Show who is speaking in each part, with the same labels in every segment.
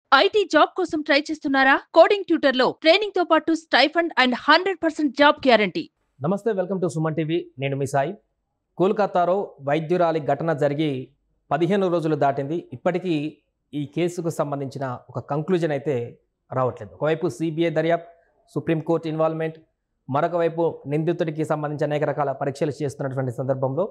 Speaker 1: IT job కోసం try చేస్తున్నారా coding tutor లో ట్రైనింగ్ తో పాటు stipend and hundred percent job guarantee
Speaker 2: నమస్తే వెల్కమ్ టు సుమన్ టీవీ నేను మీ సాయి కోల్కతాలో వైద్యురాలి ఘటన జరిగి పదిహేను రోజులు దాటింది ఇప్పటికీ ఈ కేసుకు సంబంధించిన ఒక కంక్లూజన్ అయితే రావట్లేదు ఒకవైపు సిబిఐ దర్యాప్తు సుప్రీంకోర్టు ఇన్వాల్వ్మెంట్ మరొక వైపు నిందితుడికి సంబంధించి అనేక రకాల పరీక్షలు చేస్తున్నటువంటి సందర్భంలో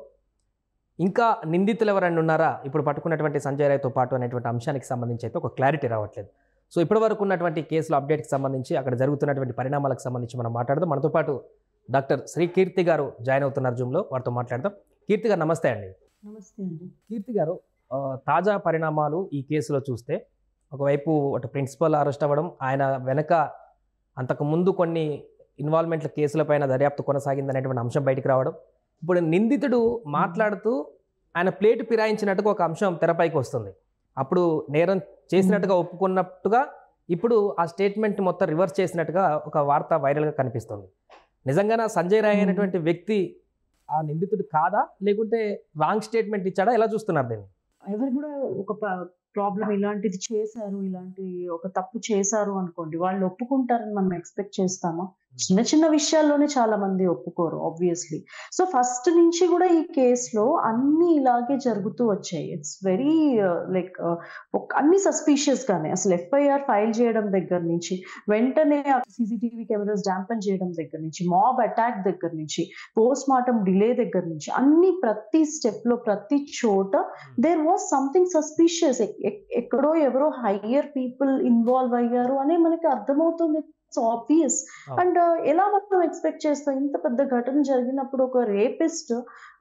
Speaker 2: ఇంకా నిందితులు ఎవరైనా ఉన్నారా ఇప్పుడు పట్టుకున్నటువంటి సంజయ్ రాయ్తో పాటు అనేటువంటి అంశానికి సంబంధించి అయితే ఒక క్లారిటీ రావట్లేదు సో ఇప్పటి వరకు ఉన్నటువంటి కేసుల అప్డేట్కి సంబంధించి అక్కడ జరుగుతున్నటువంటి పరిణామాలకు సంబంధించి మనం మాట్లాడదాం మనతో పాటు డాక్టర్ శ్రీ కీర్తి గారు జాయిన్ అవుతున్నారు జూమ్లో వారితో మాట్లాడదాం కీర్తి గారు నమస్తే అండి
Speaker 3: నమస్తే అండి
Speaker 2: కీర్తి గారు ఆ, తాజా పరిణామాలు ఈ కేసులో చూస్తే ఒకవైపు అటు ప్రిన్సిపల్ అరెస్ట్ అవ్వడం ఆయన వెనక అంతకు ముందు కొన్ని ఇన్వాల్వ్మెంట్ల కేసులపైన దర్యాప్తు కొనసాగింది అనేటువంటి అంశం బయటికి రావడం ఇప్పుడు నిందితుడు మాట్లాడుతూ ఆయన ప్లేట్ ఫిరాయించినట్టుగా ఒక అంశం తెరపైకి వస్తుంది అప్పుడు నేరం చేసినట్టుగా ఒప్పుకున్నట్టుగా ఇప్పుడు ఆ స్టేట్మెంట్ మొత్తం రివర్స్ చేసినట్టుగా ఒక వార్త వైరల్గా కనిపిస్తుంది నిజంగానే ఆ సంజయ్ రాయ్ అనేటువంటి వ్యక్తి ఆ నిందితుడు కాదా లేకుంటే రాంగ్ స్టేట్మెంట్ ఇచ్చాడా ఎలా చూస్తున్నారు దీన్ని
Speaker 3: ఎవరు కూడా ఒక ప్రాబ్లం ఇలాంటిది చేశారు ఇలాంటి ఒక తప్పు చేశారు అనుకోండి వాళ్ళు ఒప్పుకుంటారని మనం ఎక్స్పెక్ట్ చేస్తామా చిన్న చిన్న విషయాల్లోనే చాలా మంది ఒప్పుకోరు ఆబ్వియస్లీ సో ఫస్ట్ నుంచి కూడా ఈ కేసులో అన్ని ఇలాగే జరుగుతూ వచ్చాయి ఇట్స్ వెరీ లైక్ అన్ని సస్పీషియస్ గానే అసలు ఎఫ్ఐఆర్ ఫైల్ చేయడం దగ్గర నుంచి వెంటనే సీసీటీవీ కెమెరాస్ డాంపన్ చేయడం దగ్గర నుంచి మాబ్ అటాక్ దగ్గర నుంచి పోస్ట్ మార్టం డిలే దగ్గర నుంచి అన్ని ప్రతి స్టెప్ లో ప్రతి చోట దేర్ వాస్ సంథింగ్ సస్పీషియస్ ఎక్కడో ఎవరో హయ్యర్ పీపుల్ ఇన్వాల్వ్ అయ్యారు అనే మనకి అర్థమవుతుంది ఇట్స్ ఆబ్వియస్
Speaker 2: Oh.
Speaker 3: అండ్ ఎలా మనం ఎక్స్పెక్ట్ చేస్తాం ఇంత పెద్ద ఘటన జరిగినప్పుడు ఒక రేపిస్ట్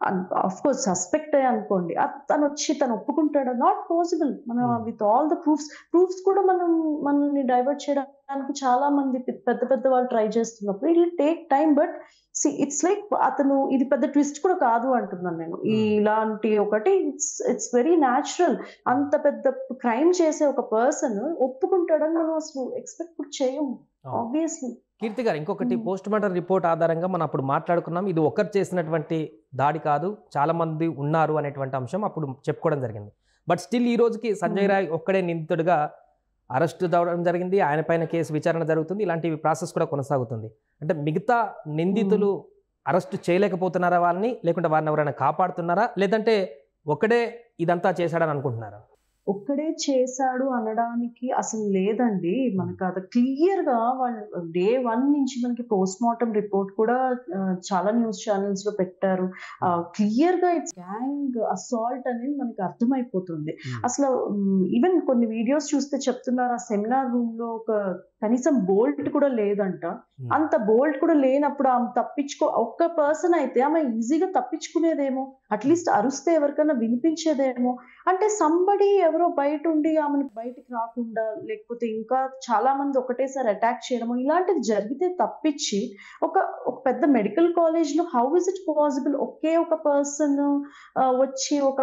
Speaker 3: ఆఫ్ కోర్స్ సస్పెక్ట్ అనుకోండి అ- తను వచ్చి తను ఒప్పుకుంటాడు నాట్ పాసిబుల్ మన
Speaker 2: Hmm.
Speaker 3: With all the proofs proofs కూడా మనం మనల్ని డైవర్ట్ చేయడానికి చాలా మంది పె- పెద్ద పెద్ద వాళ్ళు ట్రై చేస్తున్నప్పుడు it take time but see it's like అతను ఇది పెద్ద ట్విస్ట్ కూడా కాదు అంటున్నాను నేను ఈ
Speaker 2: Hmm.
Speaker 3: ఇలాంటి ఒకటి ఇట్స్ ఇట్స్ వెరీ న్యాచురల్ అంత పెద్ద క్రైమ్ చేసే ఒక పర్సన్ ఒప్పుకుంటాడని మనం అసలు ఎక్స్పెక్ట్ కూడా చేయము
Speaker 2: అవును.
Speaker 3: ఆబ్వియస్లీ
Speaker 2: కీర్తి గారు ఇంకొకటి
Speaker 3: Hmm.
Speaker 2: పోస్ట్ మార్టం రిపోర్ట్ ఆధారంగా మనం అప్పుడు మాట్లాడుకున్నాం ఇది ఒకరు చేసినటువంటి దాడి కాదు చాలా మంది ఉన్నారు అనేటువంటి అంశం అప్పుడు చెప్పుకోవడం జరిగింది బట్ స్టిల్ ఈ రోజుకి సంజయ్
Speaker 3: Hmm.
Speaker 2: రాయ్ ఒక్కడే నిందితుడిగా అరెస్ట్ అవ్వడం జరిగింది ఆయన పైన కేసు విచారణ జరుగుతుంది ఇలాంటి ప్రాసెస్ కూడా కొనసాగుతుంది అంటే మిగతా నిందితులు అరెస్ట్ చేయలేకపోతున్నారా వాళ్ళని లేకుంటే వారిని ఎవరైనా కాపాడుతున్నారా లేదంటే ఒకడే ఇదంతా చేశాడని అనుకుంటున్నారా
Speaker 3: ఒక్కడే చేశాడు అనడానికి అసలు లేదండి మనకు అది క్లియర్ గా వాళ్ళు డే వన్ నుంచి మనకి పోస్ట్ మార్టం రిపోర్ట్ కూడా ఆ, చాలా న్యూస్ ఛానల్స్ లో పెట్టారు క్లియర్ గా ఇట్స్ గ్యాంగ్ అసాల్ట్ అనేది మనకి అర్థమైపోతుంది అసలు ఈవెన్ కొన్ని వీడియోస్ చూస్తే చెప్తున్నారు ఆ సెమినార్ రూమ్ లో ఒక కనీసం బోల్ట్ కూడా లేదంట
Speaker 2: Hmm.
Speaker 3: అంత బోల్ట్ కూడా లేనప్పుడు ఆమె తప్పించుకో ఒక్క పర్సన్ అయితే ఆమె ఈజీగా తప్పించుకునేదేమో అట్లీస్ట్ అరుస్తే ఎవరికైనా వినిపించేదేమో అంటే సంబడి ఎవరో బయట ఉండి ఆమెను బయటికి రాకుండా లేకపోతే ఇంకా చాలా మంది ఒకటేసారి అటాక్ చేయడము ఇలాంటిది జరిగితే తప్పించి ఒక ఒక పెద్ద మెడికల్ కాలేజ్ లో హౌ ఇస్ ఇట్ పాసిబుల్ ఒకే ఒక పర్సన్ వచ్చి ఒక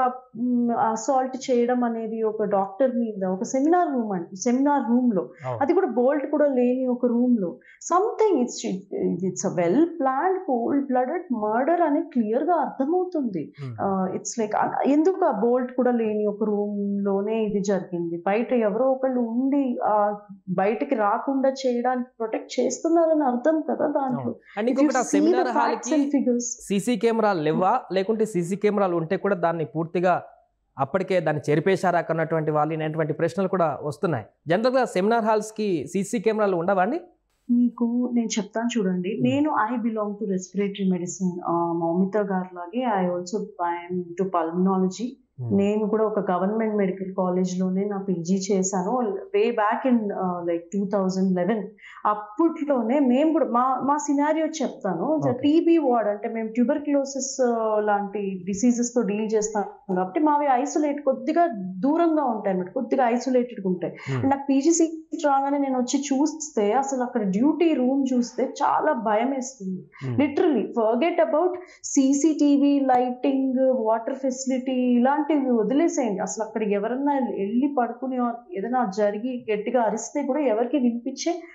Speaker 3: అసాల్ట్ చేయడం అనేది ఒక డాక్టర్ మీద ఒక సెమినార్ రూమ్ అండి సెమినార్ రూమ్ లో
Speaker 2: అవును.
Speaker 3: అది కూడా బోల్ట్ కూడా లేని ఒక రూమ్ లో something it's it's uh well planned cold blooded murder అని క్లియర్ గా అర్థమవుతుంది
Speaker 2: Hmm.
Speaker 3: ఇట్స్ లైక్ ఎందుకు ఆ బోల్ట్ కూడా లేని ఒక రూమ్ లోనే ఇది జరిగింది బయట ఎవరో ఒకళ్ళు ఉండి ఆ బయటికి రాకుండా చేయడానికి ప్రొటెక్ట్ చేస్తున్నారని అర్థం కదా దాంట్లో
Speaker 2: అవును. అండ్ ఇంకొకటి ఆ సెమినార్ హాల్ కి
Speaker 3: ఫిగర్స్
Speaker 2: సీసీ కెమెరాలు లేవా లేకుంటే సీసీ కెమెరాలు ఉంటే కూడా దాన్ని పూర్తిగా అప్పటికే దాన్ని చెరిపేశారా అన్నటువంటి వాళ్ళు అనేటువంటి ప్రశ్నలు కూడా వస్తున్నాయి జనరల్గా సెమినార్ హాల్స్కి సీసీ కెమెరాలు ఉండవా అండి
Speaker 3: మీకు నేను చెప్తాను చూడండి నేను I belong to respiratory medicine Moumita garu లాగే I also I'm to pulmonology నేను కూడా ఒక గవర్నమెంట్ మెడికల్ కాలేజ్ లోనే నా పీజీ చేశాను way back in like two thousand eleven అప్పట్లోనే మేము కూడా మా మా సినారియో చెప్తాను
Speaker 2: Okay.
Speaker 3: టీబీ వార్డ్ అంటే మేము ట్యూబర్క్లోసిస్ లాంటి డిసీజెస్ తో డీల్ చేస్తాం కాబట్టి మావి ఐసోలేట్ కొద్దిగా దూరంగా ఉంటాయి అన్నమాట కొద్దిగా ఐసోలేటెడ్ ఉంటాయి నాకు పీజీ సీట్ రాగానే నేను వచ్చి చూస్తే అసలు అక్కడ డ్యూటీ రూమ్ చూస్తే చాలా భయం వేస్తుంది literally forget about CCTV lighting water facility ఇలాంటివి వదిలేసేయండి అసలు అక్కడ ఎవరన్నా వెళ్ళి పడుకుని or ఏదైనా జరిగి గట్టిగా అరిస్తే కూడా ఎవరికి వినిపించే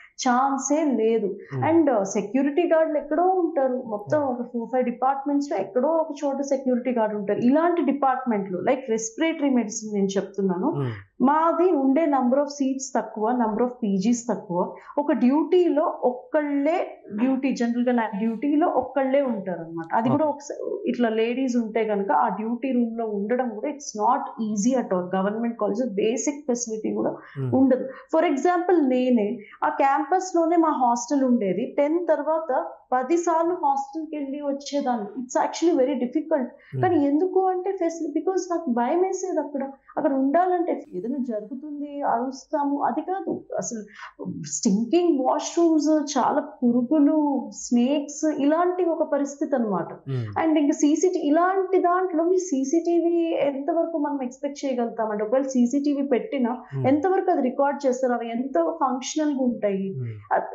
Speaker 3: ఛాన్సే లేదు
Speaker 2: Hmm.
Speaker 3: అండ్ సెక్యూరిటీ గార్డులు ఎక్కడో ఉంటారు మొత్తం ఒక ఫోర్ ఫైవ్ డిపార్ట్మెంట్స్ లో ఎక్కడో ఒక చోట సెక్యూరిటీ గార్డ్ ఉంటారు ఇలాంటి డిపార్ట్మెంట్లు లైక్ రెస్పిరేటరీ మెడిసిన్ నేను చెప్తున్నాను
Speaker 2: ఉమ్,
Speaker 3: మాది ఉండే నంబర్ ఆఫ్ సీట్స్ తక్కువ నంబర్ ఆఫ్ పీజీస్ తక్కువ ఒక డ్యూటీలో ఒక్కళ్ళే డ్యూటీ జనరల్ గా నా డ్యూటీలో ఒక్కళ్ళే ఉంటారు అనమాట అది కూడా ఒక ఇట్లా లేడీస్ ఉంటే కనుక ఆ డ్యూటీ రూమ్ లో ఉండడం కూడా it's not easy at all government college basic facility కూడా
Speaker 2: ఉమ్,
Speaker 3: ఉండదు ఫర్ ఎగ్జాంపుల్ నేనే ఆ క్యాంపస్ లోనే మా హాస్టల్ ఉండేది టెన్ తర్వాత పది సార్లు హాస్టల్కి వెళ్ళి వచ్చేదాన్ని it's actually very difficult
Speaker 2: um,
Speaker 3: కానీ ఎందుకు అంటే ఫెసిలిటీ బికాస్ నాకు భయం వేసేది అక్కడ అక్కడ ఉండాలంటే ఏదైనా జరుగుతుంది అరుస్తాము అది కాదు అసలు స్టింకింగ్ వాష్రూమ్స్ చాలా పురుగులు స్నేక్స్ ఇలాంటి ఒక పరిస్థితి అన్నమాట
Speaker 2: ఉమ్,
Speaker 3: అండ్ ఇంకా సీసీటీవీ ఇలాంటి దాంట్లో మీ సీసీటీవీ ఎంతవరకు మనం ఎక్స్పెక్ట్ చేయగలుగుతామంటే ఒకవేళ సీసీటీవీ పెట్టినా
Speaker 2: ఉమ్,
Speaker 3: ఎంతవరకు అది రికార్డ్ చేస్తారు అవి ఎంత ఫంక్షనల్ గా ఉంటాయి
Speaker 2: ఉమ్,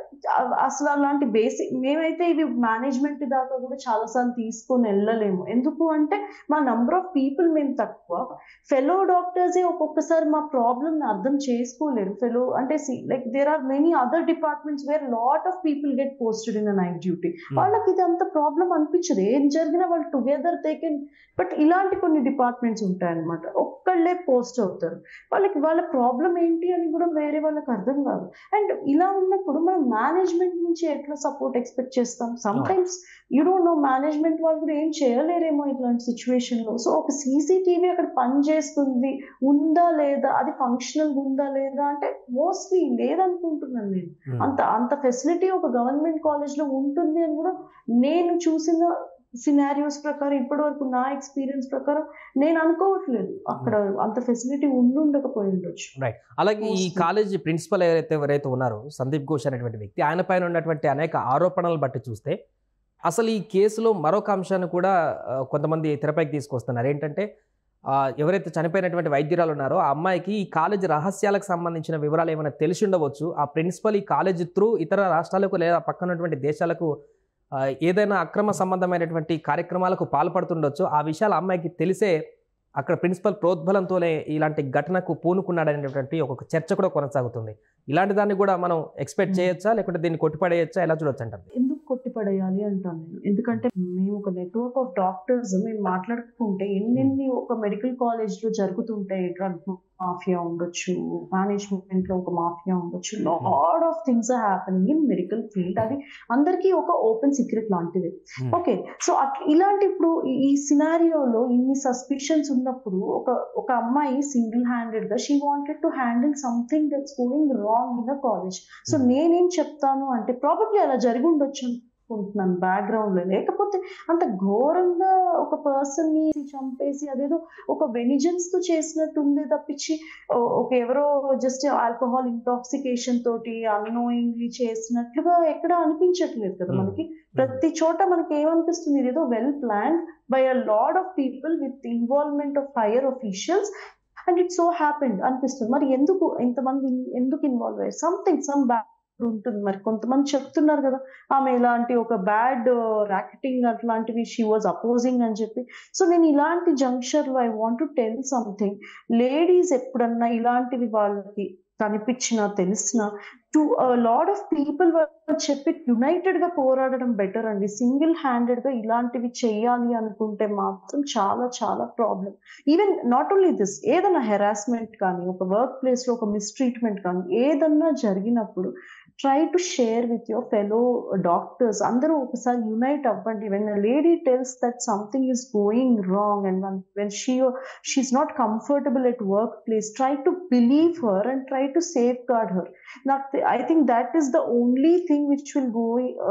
Speaker 3: అ- అసలు అలాంటి బేసిక్ మేమైతే ఇవి మేనేజ్మెంట్ దాకా కూడా చాలా సార్లు తీసుకొని వెళ్ళలేము ఎందుకు అంటే మా నంబర్ ఆఫ్ పీపుల్ మేము తక్కువ ఫెలో డాక్టర్సే ఒక్కొక్కసారి మా ప్రాబ్లమ్ అర్థం చేసుకోలేరు ఫెలో అంటే like there are many other departments where lot of people get posted in night duty వాళ్ళకి ఇది అంత ప్రాబ్లం అనిపించదు ఏం జరిగినా వాళ్ళు టుగెదర్ దే కెన్ బట్ ఇలాంటి కొన్ని డిపార్ట్మెంట్స్ ఉంటాయన్నమాట ఒక్కళ్ళే పోస్ట్ అవుతారు వాళ్ళకి వాళ్ళ ప్రాబ్లం ఏంటి అని కూడా వేరే వాళ్ళకి అర్థం కాదు అండ్ ఇలా ఉన్నప్పుడు మనం మేనేజ్మెంట్ నుంచి ఎట్లా సపోర్ట్ ఎక్స్పెక్ట్ చేస్తాం sometimes you don't know management వాళ్ళు కూడా ఏం చేయలేరేమో ఇట్లాంటి సిచ్యువేషన్ లో సో ఒక సీసీటీవీ అక్కడ పని చేస్తుంది ఉందా లేదా అది ఫంక్షనల్ ఉందా లేదా అంటే మోస్ట్లీ లేదనుకుంటున్నాను నేను
Speaker 2: ఉమ్,
Speaker 3: అంత అంత ఫెసిలిటీ ఒక గవర్నమెంట్ కాలేజ్ లో ఉంటుంది అని కూడా నేను చూసిన సినారియోస్ ప్రకారం ఇప్పటి వరకు నా ఎక్స్పీరియన్స్ ప్రకారం నేను అనుకోవట్లేదు అక్కడ అంత ఫెసిలిటీ ఉండి ఉండకపోయి ఉండొచ్చు
Speaker 2: అలాగే ఈ
Speaker 3: Mostly.
Speaker 2: కాలేజ్ ప్రిన్సిపల్ ఎవరైతే ఎవరైతే ఉన్నారో సందీప్ ఘోష్ అనేటువంటి వ్యక్తి ఆయన పైన ఉన్నటువంటి అనేక ఆరోపణలు బట్టి చూస్తే అసలు ఈ కేసులో మరొక అంశాన్ని కూడా ఆ, కొంతమంది తెరపైకి తీసుకొస్తున్నారు ఏంటంటే ఆ, ఎవరైతే చనిపోయినటువంటి వైద్యురాలు ఉన్నారో ఆ అమ్మాయికి ఈ కాలేజ్ రహస్యాలకు సంబంధించిన వివరాలు ఏమైనా తెలిసి ఉండవచ్చు ఆ ప్రిన్సిపల్ ఈ కాలేజ్ త్రూ ఇతర రాష్ట్రాలకు లేదా పక్కనటువంటి దేశాలకు ఆ, ఏదైనా అక్రమ సంబంధమైనటువంటి కార్యక్రమాలకు పాల్పడుతుండొచ్చు ఆ విషయాలు ఆ అమ్మాయికి తెలిసే అక్కడ ప్రిన్సిపల్ ప్రోద్బలంతోనే ఇలాంటి ఘటనకు పూనుకున్నాడనేటువంటి ఒక చర్చ కూడా కొనసాగుతుంది ఇలాంటి దాన్ని కూడా మనం ఎక్స్పెక్ట్
Speaker 3: Hmm.
Speaker 2: చేయొచ్చా లేకుంటే దీన్ని కొట్టిపడేయచ్చా ఎలా చూడొచ్చు అంటారు
Speaker 3: ఎందుకు కొట్టిపడేయాలి అంటాను నేను ఎందుకంటే మేము ఒక నెట్వర్క్ ఆఫ్ డాక్టర్స్ మేము మాట్లాడుకుంటే ఎన్నెన్ని ఒక మెడికల్ కాలేజ్ లో జరుగుతుంటాయి డ్రగ్ మాఫియా ఉండొచ్చు మేనేజ్మెంట్ లో ఒక మాఫియా ఉండొచ్చు lot of things happening in medical field అది అందరికీ ఒక ఓపెన్ సీక్రెట్ లాంటిది
Speaker 2: Hmm.
Speaker 3: ఓకే సో అట్లా ఇలాంటి ఇప్పుడు ఈ- ఈ సినారియోలో ఇన్ని సస్పిషన్స్ ఉన్నప్పుడు ఒక ఒక అమ్మాయి సింగిల్ హ్యాండెడ్ గా she wanted to handle something that's going wrong in the college so
Speaker 2: Hmm.
Speaker 3: నేనేం చెప్తాను అంటే ప్రాబబ్లీ అలా జరిగి ఉండొచ్చు అనుకుంటున్నాను బ్యాక్గ్రౌండ్ లో లేకపోతే అంత ఘోరంగా ఒక పర్సన్ ని చంపేసి అదేదో ఒక వెనిజెన్స్ తో చేసినట్టు ఉంది తప్పించి ఓ- ఒక ఎవరో జస్ట్ ఆల్కహాల్ ఇంటాక్సికేషన్ తోటి అన్నోయింగ్లీ చేసినట్లుగా ఎక్కడ అనిపించట్లేదు కదా
Speaker 2: Hmm.
Speaker 3: మనకి ప్రతి చోట మనకి ఏమనిపిస్తుంది ఇదేదో well plan by uh lot of people with involvement of higher officials and it so happened అనిపిస్తుంది మరి ఎందుకు ఇంతమంది ఎందుకు ఇన్వాల్వ్ అయ్యారు సంథింగ్ సమ్ బ్యాడ్ ఉంటుంది మరి కొంతమంది చెప్తున్నారు కదా ఆమె ఇలాంటి ఒక బ్యాడ్ ర్యాకెటింగ్ అట్లాంటివి షీ వాజ్ అపోజింగ్ అని చెప్పి సో నేను ఇలాంటి జంక్షన్ లో I want to tell something ladies ఎప్పుడన్నా ఇలాంటివి వాళ్ళకి కనిపించినా తెలిసినా టు లాడ్ ఆఫ్ పీపుల్ చెప్పి యునైటెడ్ గా పోరాడడం బెటర్ అండి సింగిల్ హ్యాండెడ్ గా ఇలాంటివి చెయ్యాలి అనుకుంటే మాత్రం చాలా చాలా problem even not only this ఏదైనా హెరాస్మెంట్ కానీ ఒక వర్క్ ప్లేస్ లో ఒక మిస్ట్రీట్మెంట్ కానీ ఏదన్నా జరిగినప్పుడు try to share with your fellow doctors అందరూ ఒకసారి యునైట్ అవ్వండి when lady tells that something is going wrong and when she she's not comfortable at work place try to believe her and try to safeguard her నాకు I think that is the only thing which will go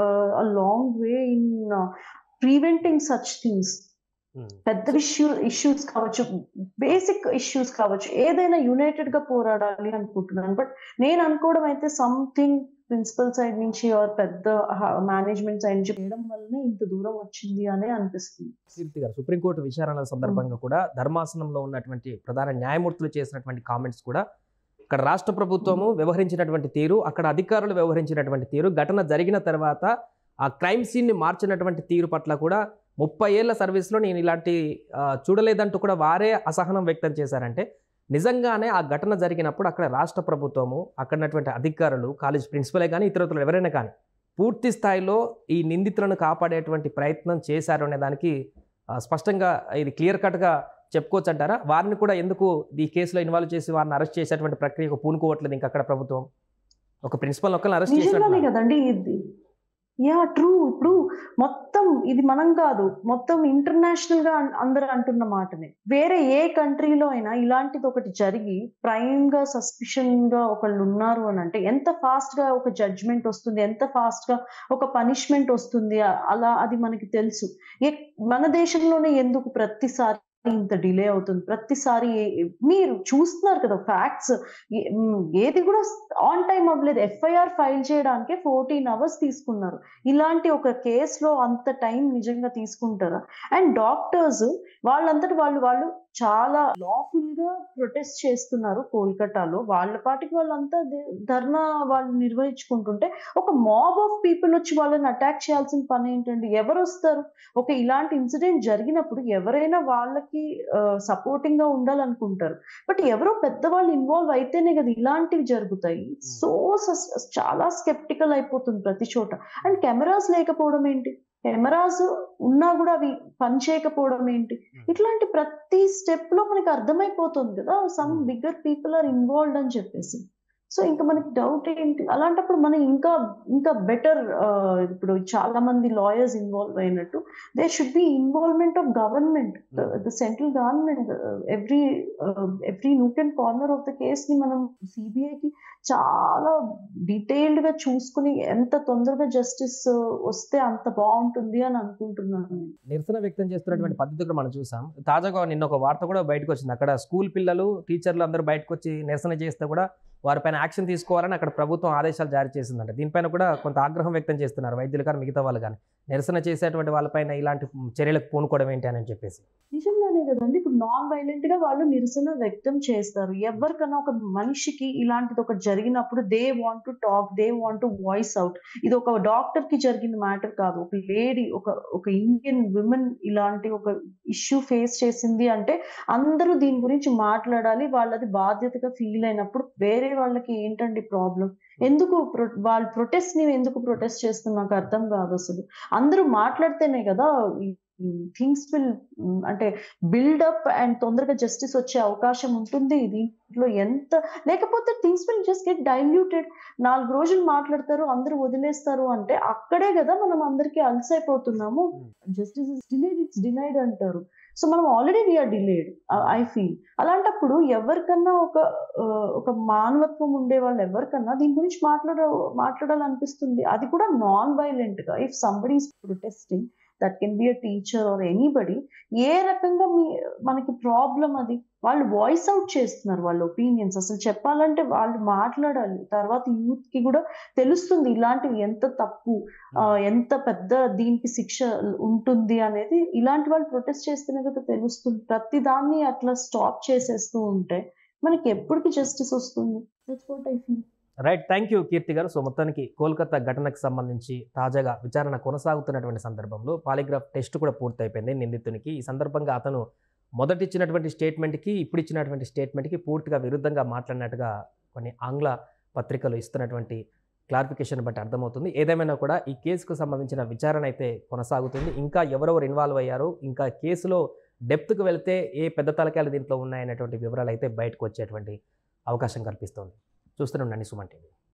Speaker 3: a long way in preventing such things పెద్ద issue issues కావచ్చు basic issues కావచ్చు ఏదైనా United గా పోరాడాలి అనుకుంటున్నాను but నేను అనుకోవడం అయితే సంథింగ్ ప్రిన్సిపల్ సైడ్ నుంచి ఆర్ పెద్ద మేనేజ్మెంట్ సైడ్ నుంచి చేయడం వల్లనే ఇంత దూరం వచ్చింది అనే అనిపిస్తుంది
Speaker 2: కీర్తి గారు సుప్రీంకోర్టు విచారణల సందర్భంగా కూడా ధర్మాసనంలో ఉన్నటువంటి ప్రధాన న్యాయమూర్తులు చేసినటువంటి కామెంట్స్ కూడా ఇక్కడ రాష్ట్ర ప్రభుత్వము వ్యవహరించినటువంటి తీరు అక్కడ అధికారులు వ్యవహరించినటువంటి తీరు ఘటన జరిగిన తర్వాత ఆ క్రైమ్ సీన్ని మార్చినటువంటి తీరు పట్ల కూడా ముప్పై ఏళ్ల సర్వీస్లో నేను ఇలాంటి ఆ, చూడలేదంటూ కూడా వారే అసహనం వ్యక్తం చేశారంటే నిజంగానే ఆ ఘటన జరిగినప్పుడు అక్కడ రాష్ట్ర ప్రభుత్వము అక్కడ ఉన్నటువంటి అధికారులు కాలేజ్ ప్రిన్సిపలే కానీ ఇతరులు ఎవరైనా కానీ పూర్తి స్థాయిలో ఈ నిందితులను కాపాడేటువంటి ప్రయత్నం చేశారు అనే దానికి ఆ, స్పష్టంగా ఇది క్లియర్ కట్గా చెప్పుకోవచ్చు అంటారా వారిని కూడా ఎందుకు ఈ కేసులో ఇన్వాల్వ్ చేసి వారిని అరెస్ట్ చేసేటువంటి ప్రక్రియకు పూనుకోవట్లేదు ఇంకా అక్కడ ప్రభుత్వం ఒక ప్రిన్సిపల్ ఒక్కరిని అరెస్ట్
Speaker 3: నిజంగానే
Speaker 2: చేసినట్టు
Speaker 3: కదండి ఇది యా ట్రూ ఇప్పుడు మొత్తం ఇది మనం కాదు మొత్తం ఇంటర్నేషనల్ గా అన్- అందరు అంటున్న మాటనే వేరే ఏ కంట్రీలో అయినా ఇలాంటిది ఒకటి జరిగి ప్రైమ్ గా సస్పిషన్ గా ఒకళ్ళు ఉన్నారు అని అంటే ఎంత ఫాస్ట్ గా ఒక జడ్జ్మెంట్ వస్తుంది ఎంత ఫాస్ట్ గా ఒక పనిష్మెంట్ వస్తుంది అ- అలా అది మనకి తెలుసు ఏ- మన దేశంలోనే ఎందుకు ప్రతిసారి ఇంత డిలే అవుతుంది ప్రతిసారి ఏ- మీరు చూస్తున్నారు కదా ఫ్యాక్ట్స్ ఏది కూడా ఆన్ టైం అవ్వలేదు ఎఫ్ఐఆర్ ఫైల్ చేయడానికే ఫోర్టీన్ అవర్స్ తీసుకున్నారు ఇలాంటి ఒక కేసులో అంత టైం నిజంగా తీసుకుంటారా అండ్ డాక్టర్స్ వాళ్ళంతటి వాళ్ళు వాళ్ళు చాలా లాఫుల్ గా ప్రొటెస్ట్ చేస్తున్నారు కోల్కతాలో వాళ్ళ పాటికి వాళ్ళంతా దే- ధర్నా వాళ్ళు నిర్వహించుకుంటుంటే ఒక మాబ్ ఆఫ్ పీపుల్ వచ్చి వాళ్ళని అటాక్ చేయాల్సిన పని ఏంటండి ఎవరు వస్తారు ఒక ఇలాంటి ఇన్సిడెంట్ జరిగినప్పుడు ఎవరైనా వాళ్ళకి సపోర్టింగ్ గా ఉండాలనుకుంటారు బట్ ఎవరో పెద్దవాళ్ళు ఇన్వాల్వ్ అయితేనే కదా ఇలాంటివి జరుగుతాయి సో చాలా స్కెప్టికల్ అయిపోతుంది ప్రతి చోట అండ్ కెమెరాస్ లేకపోవడం ఏంటి కెమెరాస్ ఉన్నా కూడా అవి పని చేయకపోవడం ఏంటి ఇట్లాంటి ప్రతి స్టెప్ లో మనకి అర్థమైపోతుంది కదా some
Speaker 2: Hmm.
Speaker 3: Bigger people are involved అని చెప్పేసి సో ఇంకా మనకి డౌట్ ఏంటి అలాంటప్పుడు మనం ఇంకా ఇంకా బెటర్ ఇప్పుడు చాలా మంది లాయర్స్ ఇన్వాల్వ్ అయినట్టు they should be involvement of government the central government every every nook and corner of the case ని మనం సిబిఐకి చాలా డీటెయిల్డ్ గా చూసుకుని ఎంత తొందరగా జస్టిస్ వస్తే అంత బాగుంటుంది అని అనుకుంటున్నాను నేను.
Speaker 2: నిరసన వ్యక్తం చేస్తున్నటువంటి పద్ధతి కూడా మనం చూసాం తాజాగా నిన్న ఒక వార్త కూడా బయటకు వచ్చింది అక్కడ స్కూల్ పిల్లలు టీచర్లు అందరూ బయటకు వచ్చి నిరసన చేస్తే కూడా వారిపైన యాక్షన్ తీసుకోవాలని అక్కడ ప్రభుత్వం ఆదేశాలు జారీ చేసిందంట దీనిపైన కూడా కొంత ఆగ్రహం వ్యక్తం చేస్తున్నారు వైద్యులు కానీ మిగతా వాళ్ళు కానీ నిరసన చేసేటువంటి వాళ్ళపైన ఇలాంటి చర్యలకు పూనుకోవడం ఏంటి అని చెప్పేసి
Speaker 3: నిజంగానే కదండి ఇప్పుడు నాన్ వైలెంట్ గా వాళ్ళు నిరసన వ్యక్తం చేస్తారు ఎవరికైనా ఒక మనిషికి ఇలాంటిది ఒకటి జరిగినప్పుడు they want to talk they want to voice out ఇది ఒక డాక్టర్ కి జరిగిన మ్యాటర్ కాదు ఒక లేడీ ఒక ఒక ఇండియన్ విమెన్ ఇలాంటి ఒక ఇష్యూ ఫేస్ చేసింది అంటే అందరూ దీని గురించి మాట్లాడాలి వాళ్ళది బాధ్యతగా ఫీల్ అయినప్పుడు వేరే వాళ్ళకి ఏంటండి ప్రాబ్లం ఎందుకు ప్రొ- వాళ్ళ ప్రొటెస్ట్ ని ఎందుకు ప్రొటెస్ట్ చేస్తున్నా నాకు అర్థం కాదు అసలు అందరూ మాట్లాడితేనే కదా థింగ్స్ విల్ అంటే బిల్డప్ అండ్ తొందరగా జస్టిస్ వచ్చే అవకాశం ఉంటుంది దీంట్లో ఎంత లేకపోతే things will just get diluted నాలుగు రోజులు మాట్లాడతారు అందరూ వదిలేస్తారు అంటే అక్కడే కదా మనం అందరికీ అలసైపోతున్నాము justice is delayed it's denied అంటారు సో మనం already we're delayed I feel అలాంటప్పుడు ఎవరికన్నా ఒక ఆ, ఒక మానవత్వం ఉండే వాళ్ళు ఎవరికన్నా దీని గురించి మాట్లాడ మాట్లాడాలనిపిస్తుంది అది కూడా నాన్ వైలెంట్ గా if somebody is protesting that can be a teacher or anybody ఏ రకంగా మీ మనకి ప్రాబ్లం అది వాళ్ళు వాయిస్ అవుట్ చేస్తున్నారు వాళ్ళ ఒపీనియన్స్ అసలు చెప్పాలంటే వాళ్ళు మాట్లాడాలి తర్వాత యూత్ కి కూడా తెలుస్తుంది ఇలాంటివి ఎంత తప్పు ఆ, ఎంత పెద్ద దీనికి శిక్ష ఉంటుంది అనేది ఇలాంటి వాళ్ళు ప్రొటెస్ట్ చేస్తేనే కదా తెలుస్తుంది ప్రతి దాన్ని అట్లా స్టాప్ చేసేస్తూ ఉంటే మనకి ఎప్పటికి జస్టిస్ వస్తుంది that's what I feel
Speaker 2: right thank you Keerthi garu so మొత్తానికి కోల్కతా ఘటనకు సంబంధించి తాజాగా విచారణ కొనసాగుతున్నటువంటి సందర్భంలో పాలిగ్రాఫ్ టెస్ట్ కూడా పూర్తయిపోయింది నిందితునికి ఈ సందర్భంగా అతను మొదటి ఇచ్చినటువంటి స్టేట్మెంట్కి ఇప్పుడు ఇచ్చినటువంటి స్టేట్మెంట్కి పూర్తిగా విరుద్ధంగా మాట్లాడినట్టుగా కొన్ని ఆంగ్ల పత్రికలు ఇస్తున్నటువంటి క్లారిఫికేషన్ బట్టి అర్థమవుతుంది ఏదేమైనా కూడా ఈ కేసుకు సంబంధించిన విచారణ అయితే కొనసాగుతుంది ఇంకా ఎవరెవరు ఇన్వాల్వ్ అయ్యారో ఇంకా కేసులో డెప్త్కు వెళ్తే ఏ పెద్ద తలకాయలు దీంట్లో ఉన్నాయనేటువంటి వివరాలు అయితే బయటకు వచ్చేటువంటి అవకాశం కల్పిస్తోంది చూస్తూనే ఉండండి సుమన్ టీవీ